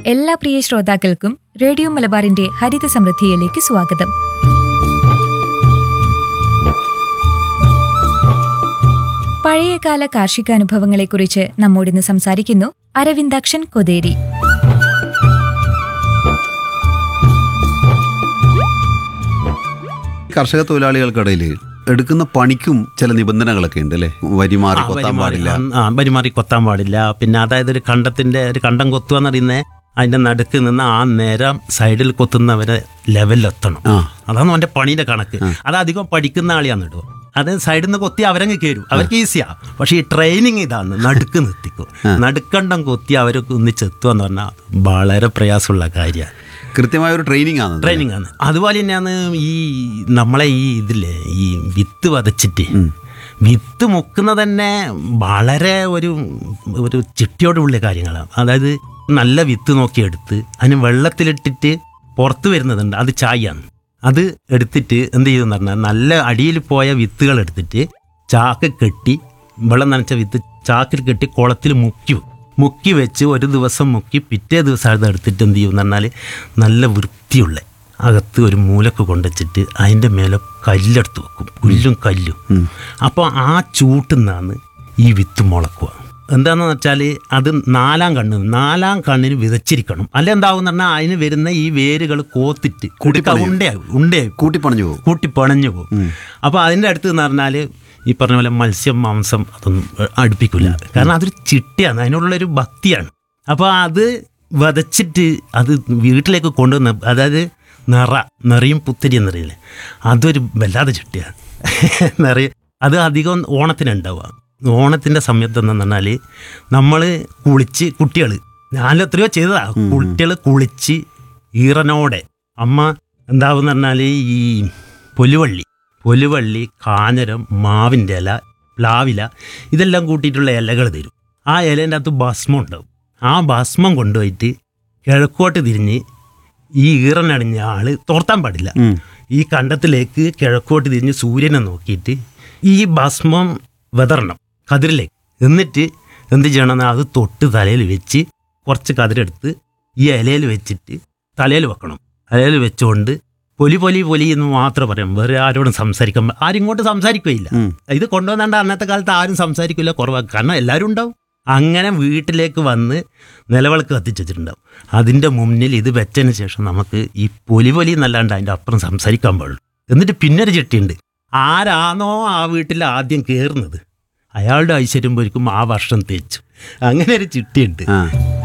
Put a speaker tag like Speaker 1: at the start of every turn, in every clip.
Speaker 1: എല്ലാ പ്രിയ ശ്രോതാക്കൾക്കും റേഡിയോ മലബാറിന്റെ ഹരിത സമൃദ്ധിയിലേക്ക് സ്വാഗതം പഴയകാല കാർഷിക അനുഭവങ്ങളെക്കുറിച്ച് നമ്മോടിന്ന് സംസാരിക്കുന്നു അരവിന്ദാക്ഷൻ കൊതേരി
Speaker 2: കർഷക തൊഴിലാളികൾക്കിടയിൽ എടുക്കുന്ന പണിക്കും ചില നിബന്ധനകളൊക്കെ ഉണ്ട് അല്ലേ വരിമാറി
Speaker 3: ആ,
Speaker 2: കൊത്താൻ
Speaker 3: വരിമാറി-
Speaker 2: പാടില്ല
Speaker 3: ആ വരിമാറി കൊത്താൻ പാടില്ല പിന്നെ അതായത് ഒരു കണ്ടത്തിന്റെ ഒരു കണ്ടം കൊത്തുക എന്ന് പറയുന്നത് അതിന്റെ നടുക്ക് നിന്ന് ആ നേരം സൈഡിൽ കൊത്തുന്നവരെ ലെവലിലെത്തണം
Speaker 2: ആ.
Speaker 3: അതാണ് അവന്റെ പണിയുടെ കണക്ക് അത് അധികം പഠിക്കുന്ന ആളിയാന്ന് ഇടുക അത് സൈഡിൽ നിന്ന് കൊത്തി അവരങ്ങ് കയറും അവർക്ക് ഈസിയാ പക്ഷെ ഈ ട്രെയിനിങ് ഇതാണ് നടുക്ക് നിർത്തിക്കും നടുക്കണ്ടം കൊത്തി അവർക്ക് ഒന്നിച്ചെത്തുക എന്ന് പറഞ്ഞാൽ വളരെ പ്രയാസമുള്ള കാര്യമാണ്
Speaker 2: കൃത്യമായ ഒരു ട്രെയിനിങ് ആണ്
Speaker 3: ട്രെയിനിങ് ആണ് അതുപോലെ തന്നെയാണ് ഈ നമ്മളെ ഈ ഇതില്ലേ ഈ വിത്ത് വതച്ചിട്ട് വിത്ത് മുക്കുന്നത് തന്നെ വളരെ ഒരു ഒരു ചിട്ടിയോടുള്ള കാര്യങ്ങളാണ് അതായത് നല്ല വിത്ത് നോക്കിയെടുത്ത് അതിന് വെള്ളത്തിലിട്ടിട്ട് പുറത്ത് വരുന്നതുണ്ട് അത് ചായയാണ് അത് എടുത്തിട്ട് എന്ത് ചെയ്യുമെന്ന് പറഞ്ഞാൽ നല്ല അടിയിൽ പോയ വിത്തുകൾ എടുത്തിട്ട് ചാക്ക് കെട്ടി വെള്ളം നനച്ച വിത്ത് ചാക്കിൽ കെട്ടി കുളത്തിൽ മുക്കി വെക്കും. മുക്കി വെച്ച് ഒരു ദിവസം മുക്കി പിറ്റേ ദിവസം അത് എടുത്തിട്ട് എന്ത് ചെയ്യും എന്ന് പറഞ്ഞാൽ നല്ല വൃത്തിയുള്ള അകത്ത് ഒരു മൂലക്ക് കൊണ്ടുവച്ചിട്ട് അതിൻ്റെ മേലെ കല്ലെടുത്ത് വെക്കും പുല്ലും കല്ലും അപ്പോൾ ആ ചൂട്ടുന്നാണ് ഈ വിത്ത് മുളക്കുക എന്താണെന്ന് വെച്ചാൽ അത് നാലാം കണ്ണ് നാലാം കണ്ണിന് വിതച്ചിരിക്കണം അല്ല എന്താവും പറഞ്ഞാൽ അതിന് വരുന്ന ഈ വേരുകൾ കോത്തിട്ട് കുടുക്ക ഉണ്ടയാവും ഉണ്ടയാവും
Speaker 2: കൂട്ടിപ്പണഞ്ഞു പോകും
Speaker 3: കൂട്ടി പണഞ്ഞു പോകും അപ്പോൾ അതിൻ്റെ അടുത്ത് എന്ന് പറഞ്ഞാൽ ഈ പറഞ്ഞ പോലെ മത്സ്യം മാംസം അതൊന്നും അടുപ്പിക്കില്ല കാരണം അതൊരു ചിട്ടയാണ് അതിനുള്ളൊരു ഭക്തിയാണ് അപ്പോൾ അത് വതച്ചിട്ട് അത് വീട്ടിലേക്ക് കൊണ്ടുവന്ന് അതായത് നിറ നിറയും പുത്തരി എന്നറിയില്ലേ അതൊരു വല്ലാതെ ചിട്ടയാണ് നിറയും അത് അധികം ഓണത്തിനുണ്ടാവുക ഓണത്തിൻ്റെ സമയത്ത് എന്ന് പറഞ്ഞാൽ നമ്മൾ കുളിച്ച് കുട്ടികൾ ഞാൻ എത്രയോ ചെയ്തതാ കുട്ടികൾ കുളിച്ച് ഈറനോടെ അമ്മ എന്താവെന്ന് പറഞ്ഞാൽ ഈ പൊലുവള്ളി പൊലുവള്ളി കാഞ്ഞരം മാവിൻ്റെ ഇല പ്ലാവില ഇതെല്ലാം കൂട്ടിയിട്ടുള്ള ഇലകൾ തരും ആ ഇലേൻ്റെ അകത്ത് ഭസ്മം ഉണ്ടാവും ആ ഭസ്മം കൊണ്ടുപോയിട്ട് കിഴക്കോട്ട് തിരിഞ്ഞ് ഈ ഈറനടിഞ്ഞ ആള് തോർത്താൻ പാടില്ല ഈ കണ്ടത്തിലേക്ക് കിഴക്കോട്ട് തിരിഞ്ഞ് സൂര്യനെ നോക്കിയിട്ട് ഈ ഭസ്മം വെതറണം കതിരിലേക്ക് എന്നിട്ട് എന്ത് ചെയ്യണമെന്ന് അത് തൊട്ട് തലയിൽ വെച്ച് കുറച്ച് കതിരെടുത്ത് ഈ ഇലയിൽ വെച്ചിട്ട് തലയിൽ വെക്കണം തലയിൽ വെച്ചുകൊണ്ട് പൊലി പൊലി പൊലി എന്ന് മാത്രം പറയാം വേറെ ആരോടും സംസാരിക്കാൻ പ- ആരും ഇങ്ങോട്ട് സംസാരിക്കുകയില്ല
Speaker 2: ഉം.
Speaker 3: ഇത് കൊണ്ടുവന്നാണ്ട് അന്നത്തെ കാലത്ത് ആരും സംസാരിക്കില്ല കുറവാണ് കാരണം എല്ലാവരും ഉണ്ടാവും അങ്ങനെ വീട്ടിലേക്ക് വന്ന് നിലവിളക്ക് കത്തിച്ച് വെച്ചിട്ടുണ്ടാവും അതിൻ്റെ മുന്നിൽ ഇത് വെച്ചതിന് ശേഷം നമുക്ക് ഈ പൊലി പൊലി എന്നല്ലാണ്ട് അതിൻ്റെ അപ്പുറം സംസാരിക്കാൻ പാടുള്ളൂ എന്നിട്ട് പിന്നെ ഒരു ചിട്ടിയുണ്ട് ആരാണോ ആ വീട്ടിൽ ആദ്യം കയറുന്നത് അയാളുടെ ഐശ്വര്യം പോയിരിക്കും ആ വർഷം തേച്ചു അങ്ങനെ ഒരു ചിട്ടിയുണ്ട്
Speaker 2: ആ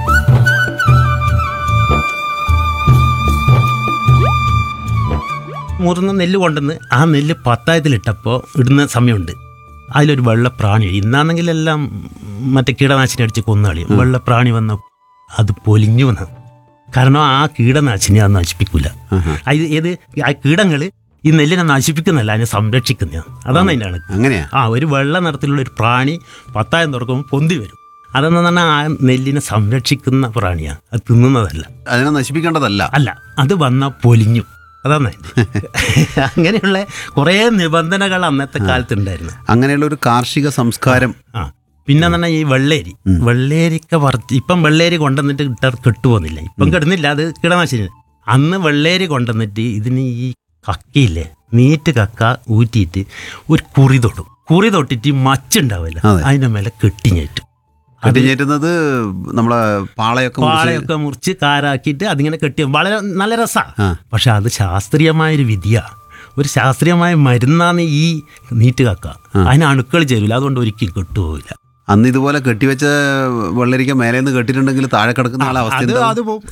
Speaker 3: മുറിന്ന് നെല്ല് കൊണ്ടുവന്ന് ആ നെല്ല് പത്തായത്തിലിട്ടപ്പോൾ ഇടുന്ന സമയമുണ്ട് അതിലൊരു വെള്ളപ്രാണി ഇന്നാണെങ്കിൽ എല്ലാം മറ്റേ കീടനാശിനി അടിച്ച് കൊന്നുകളയും വെള്ളപ്രാണി വന്ന അത് പൊലിഞ്ഞു വന്നു കാരണം ആ കീടനാശിനി അത് നശിപ്പിക്കില്ല
Speaker 2: ആഹാ.
Speaker 3: ഇത് ഏത് ആ കീടങ്ങൾ ഈ നെല്ലിനെ നശിപ്പിക്കുന്നല്ല അതിനെ സംരക്ഷിക്കുന്നതാണ് അതാണ് അതിൻ്റെ കണക്ക്
Speaker 2: അങ്ങനെയാ
Speaker 3: ആ ഒരു വെള്ള നിറത്തിലുള്ള ഒരു പ്രാണി പത്തായം തുറക്കുമ്പോൾ പൊന്തി വരും അതെന്ന് പറഞ്ഞാൽ ആ നെല്ലിനെ സംരക്ഷിക്കുന്ന പ്രാണിയാണ് അത് തിന്നുന്നതല്ല
Speaker 2: അതിനെ നശിപ്പിക്കേണ്ടതല്ല
Speaker 3: അല്ല അത് വന്ന പൊലിഞ്ഞു അതാണ് അതിന്റെ. അങ്ങനെയുള്ള കുറേ നിബന്ധനകൾ അന്നത്തെ കാലത്ത് ഉണ്ടായിരുന്നു
Speaker 2: അങ്ങനെയുള്ള ഒരു കാർഷിക സംസ്കാരം
Speaker 3: ആ പിന്നെ പറഞ്ഞാൽ ഈ വെള്ളേരി വെള്ളേരിക്ക വറുത്ത് ഇപ്പം വെള്ളേരി കൊണ്ടുവന്നിട്ട് ഇട്ട കെട്ടുപോകുന്നില്ല ഇപ്പം കിടന്നില്ല അത് കിടനാശിനി അന്ന് വെള്ളേരി കൊണ്ടുവന്നിട്ട് ഇതിന് ഈ കക്കയില്ലേ നീറ്റ് കക്ക ഊറ്റിയിട്ട് ഒരു കുറി തൊടും കുറി തൊട്ടിട്ട് ഈ മച്ചുണ്ടാവില്ല
Speaker 2: അതെ.
Speaker 3: അതിൻ്റെ മേലെ കെട്ടിഞ്ഞേറ്റും
Speaker 2: കെട്ടിഞ്ഞേറ്റുന്നത് നമ്മളെ പാളയൊക്കെ മുറിച്ച്
Speaker 3: പാളയൊക്കെ മുറിച്ച് കാരാക്കിയിട്ട് അതിങ്ങനെ കെട്ടി വളരെ നല്ല രസമാണ്
Speaker 2: ആ.
Speaker 3: പക്ഷെ അത് ശാസ്ത്രീയമായൊരു വിധിയാ ഒരു ശാസ്ത്രീയമായ മരുന്നാണ് ഈ നീറ്റ് കക്ക അതിന് അണുക്കൾ ചേരില്ല അതുകൊണ്ട് ഒരിക്കലും കെട്ടുപോകില്ല
Speaker 2: അന്ന് ഇതുപോലെ കെട്ടിവെച്ച വെള്ളരിക്ക മേലെ നിന്ന് കെട്ടിയിട്ടുണ്ടെങ്കിൽ താഴെ കിടക്കുന്ന ആളെ അവസ്ഥ
Speaker 3: അത്
Speaker 2: എന്താവും?
Speaker 3: അത് പോവും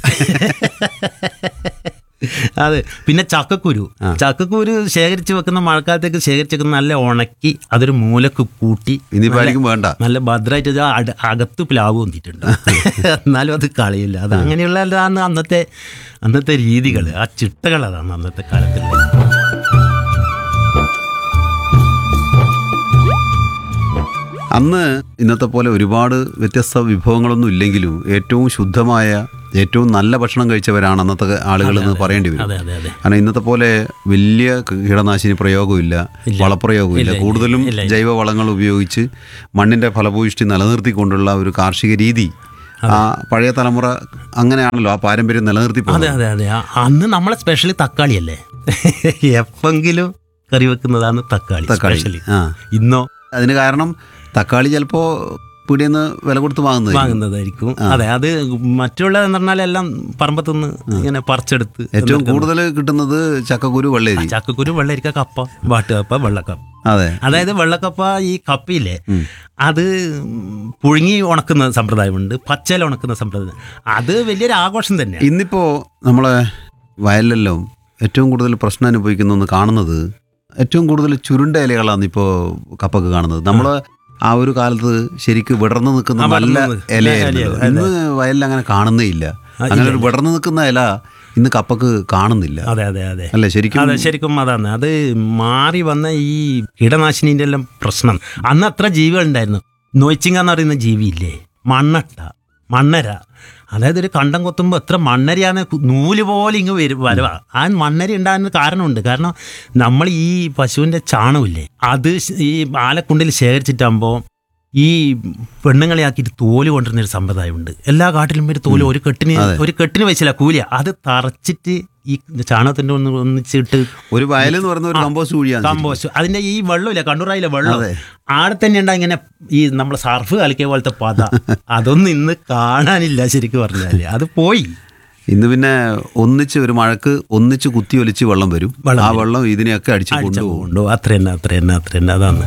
Speaker 3: അതെ പിന്നെ ചക്കക്കുരു ചക്കക്കുരു ശേഖരിച്ച് വെക്കുന്ന മഴക്കാലത്തേക്ക് ശേഖരിച്ച് വെക്കുന്ന നല്ല ഉണക്കി അതൊരു മൂലക്ക് കൂട്ടി
Speaker 2: ഇനിയിപ്പോ ആയിരിക്കും വേണ്ട
Speaker 3: നല്ല ഭദ്രമായിട്ട് ഇത് അട- അകത്ത് പ്ലാവ് വന്നിട്ടുണ്ട് എന്നാലും അത് കളയില്ല അത് അങ്ങനെയുള്ളതാണ് അന്നത്തെ അന്നത്തെ രീതികൾ ആ ചിട്ടകൾ അതാണ് അന്നത്തെ കാലത്തുള്ളത്
Speaker 2: അന്ന് ഇന്നത്തെ പോലെ ഒരുപാട് വ്യത്യസ്ത വിഭവങ്ങളൊന്നും ഇല്ലെങ്കിലും ഏറ്റവും ശുദ്ധമായ ഏറ്റവും നല്ല ഭക്ഷണം കഴിച്ചവരാണ് അന്നത്തെ ആളുകൾ എന്ന് പറയേണ്ടി വരും
Speaker 3: അതെ അതെ അതെ
Speaker 2: കാരണം ഇന്നത്തെ പോലെ വലിയ കീടനാശിനി പ്രയോഗമില്ല വളപ്രയോഗമില്ല കൂടുതലും ജൈവ വളങ്ങൾ ഉപയോഗിച്ച് മണ്ണിന്റെ ഫലഭൂയിഷ്ടി നിലനിർത്തിക്കൊണ്ടുള്ള ഒരു കാർഷിക രീതി ആ പഴയ തലമുറ അങ്ങനെയാണല്ലോ ആ പാരമ്പര്യം നിലനിർത്തി
Speaker 3: അതെ
Speaker 2: പോകുന്നത്
Speaker 3: അതെ അതെ ആ- അന്ന് നമ്മളെ സ്പെഷ്യലി തക്കാളിയല്ലേ എപ്പെങ്കിലും കറി വെക്കുന്നതാണ് തക്കാളി
Speaker 2: തക്കാളി
Speaker 3: സ്പെഷ്യലി
Speaker 2: ആ
Speaker 3: ഇന്നോ
Speaker 2: അതിന് കാരണം തക്കാളി ചിലപ്പോ പിടിയെന്ന് വില കൊടുത്ത് വാങ്ങുന്നത്
Speaker 3: വാങ്ങുന്നതായിരിക്കും അതെ അത് മറ്റുള്ളതെന്ന് പറഞ്ഞാൽ എല്ലാം പറമ്പത്തുനിന്ന് ഇങ്ങനെ പറിച്ചെടുത്ത്
Speaker 2: ഏറ്റവും
Speaker 3: എന്നിട്ട്
Speaker 2: കൂടുതൽ കിട്ടുന്നത് ചക്കക്കുരു വെള്ളരി
Speaker 3: ചക്കക്കുരു വെള്ളരിക്ക കപ്പ വാട്ടുകപ്പ വെള്ളക്കപ്പ
Speaker 2: അതെ
Speaker 3: അതായത് വെള്ളക്കപ്പ ഈ കപ്പയില്ലേ അത് പുഴുങ്ങി ഉണക്കുന്ന സമ്പ്രദായമുണ്ട് പച്ചല ഉണക്കുന്ന സമ്പ്രദായം അത് വലിയൊരു ആഘോഷം തന്നെയാണ്
Speaker 2: ഇന്നിപ്പോ നമ്മളെ വയലിലെല്ലാം ഏറ്റവും കൂടുതൽ പ്രശ്നം അനുഭവിക്കുന്ന കാണുന്നത് ഏറ്റവും കൂടുതൽ ചുരുണ്ട ഇലകളാണ് ഇപ്പോൾ കപ്പക്ക് കാണുന്നത് നമ്മൾ ആ ഒരു കാലത്ത് ശരിക്ക് വിടർന്നു നിൽക്കുന്ന
Speaker 3: ആ,
Speaker 2: നല്ല
Speaker 3: വിടർന്ന് നിൽക്കുന്ന
Speaker 2: ഇലയായിരുന്നല്ലോ
Speaker 3: ഇല,
Speaker 2: ഇന്ന് വയലിൽ അങ്ങനെ കാണുന്നേ ഇല്ല
Speaker 3: ആ,
Speaker 2: അങ്ങനെ
Speaker 3: ഇല്ല,
Speaker 2: ഒരു വിടർന്നു നിൽക്കുന്ന ഇല ഇന്ന് കപ്പക്ക് കാണുന്നില്ല
Speaker 3: അതെ അതെ അതെ
Speaker 2: അല്ലേ ശരിക്കും
Speaker 3: അതെ ശരിക്കും അതാണ് അത് മാറി വന്ന ഈ കീടനാശിനിന്റെ എല്ലാം പ്രശ്നം അന്ന് അത്ര ജീവികൾ ഉണ്ടായിരുന്നു നോയിച്ചിങ്ങ എന്ന് പറയുന്ന ജീവിയില്ലേ മണ്ണട്ട മണ്ണര അതായത് ഒരു കണ്ടം കൊത്തുമ്പോൾ എത്ര മണ്ണരയാണ് കു- നൂല് പോലെ ഇങ്ങ് വരും വരവ ആ മണ്ണരി ഉണ്ടാകാൻ കാരണമുണ്ട് കാരണം നമ്മൾ ഈ പശുവിൻ്റെ ചാണകമില്ലേ അത് ശ- ഈ ആലക്കുണ്ടിൽ ശേഖരിച്ചിട്ടാകുമ്പോൾ ഈ പെണ്ണുങ്ങളെ ആക്കിയിട്ട് തോല് കൊണ്ടുവരുന്ന ഒരു സമ്പ്രദായമുണ്ട് എല്ലാ കാട്ടിലും ഒരു തോല് ഒരു കെട്ടിന് ഒരു കെട്ടിന് വെച്ചില്ല കൂലിയ അത് തറച്ചിട്ട് ഈ ചാണകത്തിന്റെ ഒന്ന് ഒന്നിച്ചിട്ട്
Speaker 2: ഒരു വയൽ എന്ന് പറയുന്ന ഒരു കമ്പോസ്റ്റ് കുഴിയാണ്
Speaker 3: കമ്പോസ്റ്റ് അതിന്റെ ഈ വെള്ളമില്ല കണ്ണൂറായിലെ വെള്ളം
Speaker 2: അതെ.
Speaker 3: ആടെ തന്നെ ഉണ്ടാ ഇങ്ങനെ ഈ നമ്മൾ സർഫ് കളിക്കിയ പോലത്തെ പത അതൊന്നും ഇന്ന് കാണാനില്ല ശരിക്കും പറഞ്ഞാല് അത് പോയി
Speaker 2: ഇന്ന് പിന്നെ ഒന്നിച്ച് ഒരു മഴക്ക് ഒന്നിച്ച് കുത്തി ഒലിച്ച് വെള്ളം വരും
Speaker 3: വെള്ളം
Speaker 2: ആ വെള്ളം ഇതിനെയൊക്കെ അടിച്ച് കൊണ്ടുപോകും
Speaker 3: കൊണ്ടോ അത്ര തന്നെ അത്ര തന്നെ അത്ര തന്നെ അതാണ്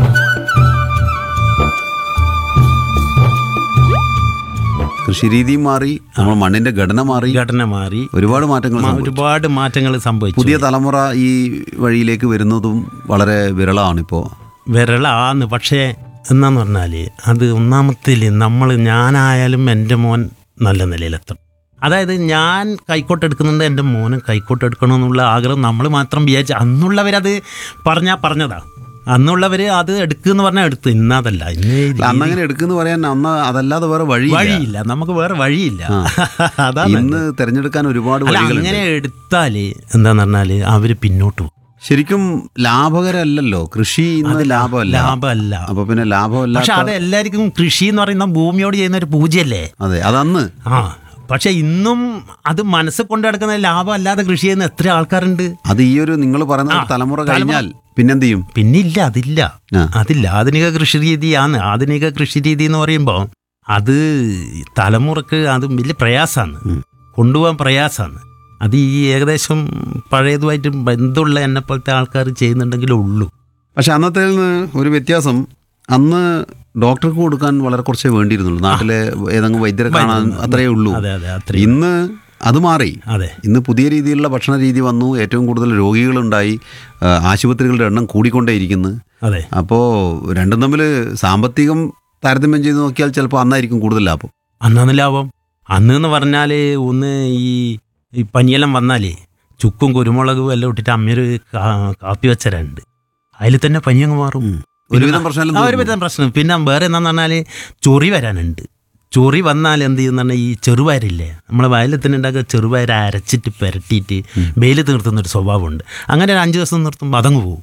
Speaker 2: കൃഷിരീതിയും മാറി നമ്മൾ മണ്ണിന്റെ ഘടന മാറി
Speaker 3: ഘടന മാറി
Speaker 2: ഒരുപാട് മാറ്റങ്ങൾ
Speaker 3: മ-
Speaker 2: സംഭവിച്ചു.
Speaker 3: ഒരുപാട് മാറ്റങ്ങൾ സംഭവിച്ചു
Speaker 2: പുതിയ തലമുറ ഈ വഴിയിലേക്ക് വരുന്നതും വളരെ വിരളമാണ് ഇപ്പോൾ
Speaker 3: വിരളാന്ന് പക്ഷേ എന്നാന്ന് പറഞ്ഞാല് അത് ഒന്നാമത്തിൽ നമ്മൾ ഞാനായാലും എൻ്റെ മോൻ നല്ല നിലയിലെത്തണം അതായത് ഞാൻ കൈക്കോട്ട് എടുക്കുന്നുണ്ട് എൻ്റെ മോനും കൈക്കോട്ട് എടുക്കണം എന്നുള്ള ആഗ്രഹം നമ്മൾ മാത്രം വിചാരിച്ച് അന്നുള്ളവരത് പറഞ്ഞാ പറഞ്ഞതാ അന്നുള്ളവര് അത് എടുക്കുന്ന് പറഞ്ഞാൽ എടുത്തു ഇന്നതല്ല ഇന്ന് ഈ രീതി-
Speaker 2: അന്നങ്ങനെ എടുക്കുന്ന പറയാൻ അന്ന് അതല്ലാതെ വേറെ വഴി
Speaker 3: വഴിയില്ല നമുക്ക് വേറെ വഴിയില്ല അതാണ്
Speaker 2: ഇന്ന് തിരഞ്ഞെടുക്കാൻ ഒരുപാട്
Speaker 3: അല്ല
Speaker 2: വഴികളുണ്ട്
Speaker 3: അങ്ങനെ എടുത്താല് എന്താന്ന് പറഞ്ഞാല് അവര് പിന്നോട്ട് പോകും
Speaker 2: ശരിക്കും ലാഭകരമല്ലല്ലോ കൃഷി ഇന്ന് ലാഭമല്ല
Speaker 3: ലാഭമല്ല
Speaker 2: അപ്പൊ പിന്നെ ലാഭമല്ല
Speaker 3: പക്ഷെ അത് എല്ലാവർക്കും കൃഷി എന്ന് പറയുന്ന ഭൂമിയോട് ചെയ്യുന്ന ഒരു പൂജയല്ലേ
Speaker 2: അതെ അതന്ന്
Speaker 3: ആ പക്ഷെ ഇന്നും അത് മനസ്സിൽ കൊണ്ടു നടക്കുന്ന ലാഭം അല്ലാതെ കൃഷി ചെയ്യുന്ന എത്ര ആൾക്കാരുണ്ട്
Speaker 2: അത് ഈ ഒരു നിങ്ങൾ പറയുന്ന ഒരു
Speaker 3: ആ,
Speaker 2: തലമുറ
Speaker 3: തലമുറ-
Speaker 2: കഴിഞ്ഞാൽ പിന്നെന്ത് ചെയ്യും
Speaker 3: പിന്നില്ല അതില്ല
Speaker 2: ആ.
Speaker 3: അതില്ല ആധുനിക കൃഷി രീതിയാണ് ആധുനിക കൃഷി രീതി എന്ന് പറയുമ്പോൾ അത് തലമുറക്ക് അത് വലിയ പ്രയാസമാണ്
Speaker 2: ഉം.
Speaker 3: കൊണ്ടുപോകാൻ പ്രയാസമാണ് അത് ഈ ഏകദേശം പഴയതുമായിട്ട് ബന്ധമുള്ള എന്നെ പോലത്തെ ആൾക്കാർ ചെയ്യുന്നുണ്ടെങ്കിലേ ഉള്ളൂ
Speaker 2: പക്ഷെ അന്നത്തെ നിന്ന് ഒരു വ്യത്യാസം അന്ന് ഡോക്ടർക്ക് കൊടുക്കാൻ വളരെ കുറച്ചേ വേണ്ടിയിരുന്നുള്ളൂ നാട്ടിലെ ഏതെങ്കിലും വൈദ്യരെ കാണാൻ അത്രയേ ഉള്ളൂ
Speaker 3: അതെ അതെ അത്രയും
Speaker 2: ഇന്ന് അത് മാറി
Speaker 3: അതെ
Speaker 2: ഇന്ന് പുതിയ രീതിയിലുള്ള ഭക്ഷണ രീതി വന്നു ഏറ്റവും കൂടുതൽ രോഗികളുണ്ടായി ആ, ആശുപത്രികളുടെ എണ്ണം കൂടിക്കൊണ്ടേയിരിക്കുന്നു
Speaker 3: അതെ
Speaker 2: അപ്പോൾ രണ്ടും തമ്മിൽ സാമ്പത്തികം താരതമ്യം ചെയ്ത് നോക്കിയാൽ ചിലപ്പോൾ അന്നായിരിക്കും കൂടുതൽ ലാഭം
Speaker 3: അന്നാന്ന് ലാഭം അന്ന് എന്ന് പറഞ്ഞാൽ ഒന്ന് ഈ ഈ പനിയെല്ലാം വന്നാലേ ചുക്കും കുരുമുളകും എല്ലാം ഇട്ടിട്ട് അമ്മയൊരു കാ- കാപ്പി വെച്ചരുണ്ട് അതിൽ തന്നെ പനി അങ്ങ് മാറും
Speaker 2: ഒരുവിധം പ്രശ്നം
Speaker 3: ആ ഒരു വിധം പ്രശ്നം പിന്നെ വേറെ എന്താന്ന് പറഞ്ഞാൽ ചൊറി വരാനുണ്ട് ചൊറി വന്നാൽ എന്ത് ചെയ്യുന്ന പറഞ്ഞാൽ ഈ ചെറുപയറില്ലേ നമ്മളെ വയലിൽ തന്നെ ഉണ്ടാക്കുക ചെറുപയർ അരച്ചിട്ട് പുരട്ടിയിട്ട് വെയിലത്ത് നിർത്തുന്ന ഒരു സ്വഭാവമുണ്ട് അങ്ങനെ ഒരു അഞ്ച് ദിവസം നിർത്തുമ്പോൾ അതങ്ങ് പോകും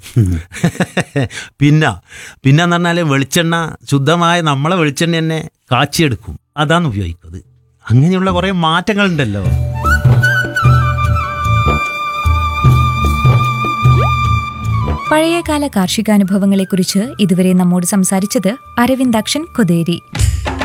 Speaker 3: പിന്നെ പിന്നെ എന്ന് പറഞ്ഞാൽ വെളിച്ചെണ്ണ ശുദ്ധമായ നമ്മളെ വെളിച്ചെണ്ണ തന്നെ കാച്ചിയെടുക്കും അതാണ് ഉപയോഗിക്കുന്നത് അങ്ങനെയുള്ള കുറേ മാറ്റങ്ങളുണ്ടല്ലോ
Speaker 1: പഴയകാല കാർഷികാനുഭവങ്ങളെക്കുറിച്ച് ഇതുവരെ നമ്മോട് സംസാരിച്ചത് അരവിന്ദാക്ഷൻ കൊതേരി